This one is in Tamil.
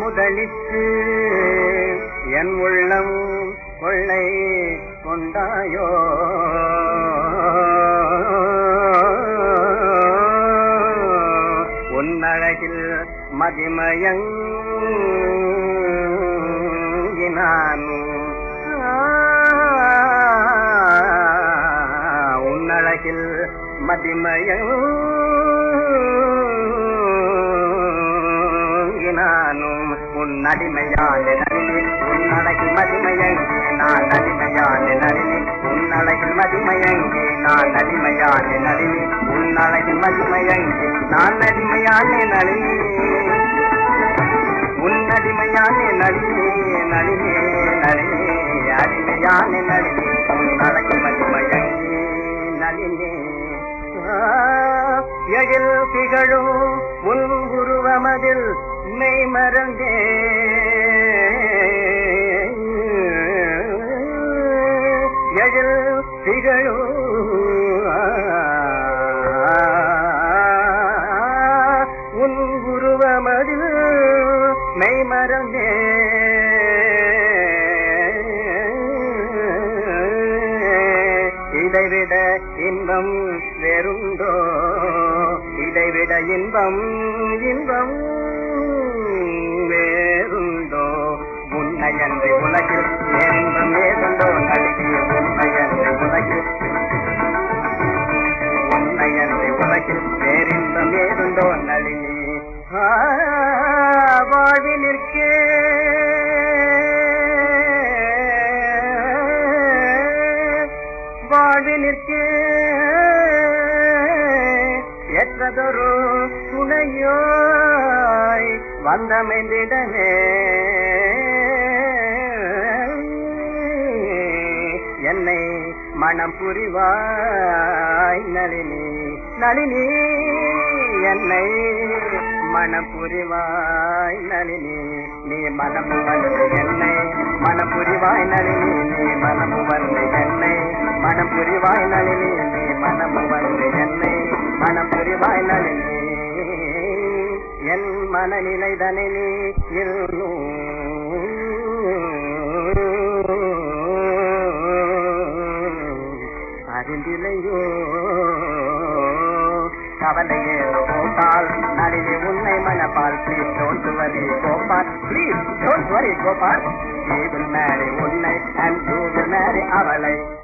அமுதளித்து என் உள்ளம் கொள்ளை கொண்டாயோ உன்னழகில் மதிமயங்கினான் உன்னழகில் மதிமயங்கினானும் உன் அடிமையான நளினி உன் அழகில் மதிமயங்கி நான் அடிமையான நளினி உன் அழகில் மதிமயங்கி நான் அடிமையான நளினி உன் அழகில் மதிமயங்கி நான் அடிமையான நளினி உன் அடிமையான நளினி நளினி நளினி அடிமையான நளினி உன் அழகில் மதிமயங்கி நளினி ஆ, எழில் திகழும் உன் உருவமதில் மெய் மறந்தே எழில் திகழும் உன் உருவமதில் மெய் மறந்தே இதைவிட இன்பம் வேறுண்டோ இதைவிட இன்பம் இன்பம் வேறுண்டோ உன்னையன்றி உலகில் வேறின்பம் ஏதுண்டோ நடிகை உன்னையன்றி உலகில் உன்னையன்றி உலகில் வேறின்பம் ஏதுண்டோ நளினி ஆ, வாழ்வினிற்கே வாழ்வினிற்கே எற்றதொரு துணையோய் வந்தமைந்திடமே என்னை மனம் புரிவாய் நளினி நளினி என்னை மனம் புரிவாய் நளினி நீ மனம் வந்து என்னை மனம் புரிவாய் நளினி நீ மனம் வந்து என்னை மனம் புரிவாய் நளினி நீ மனம் வந்து என்னை மனம் புரிவாய் நளினி என் மனநிலை தனை நீ அறிந்திலையோ கவலையே கோபால் நளினி உன்னை மனப்பால் please don't worry Gopal please don't worry Gopal he will marry உன்னை and you will marry அவளை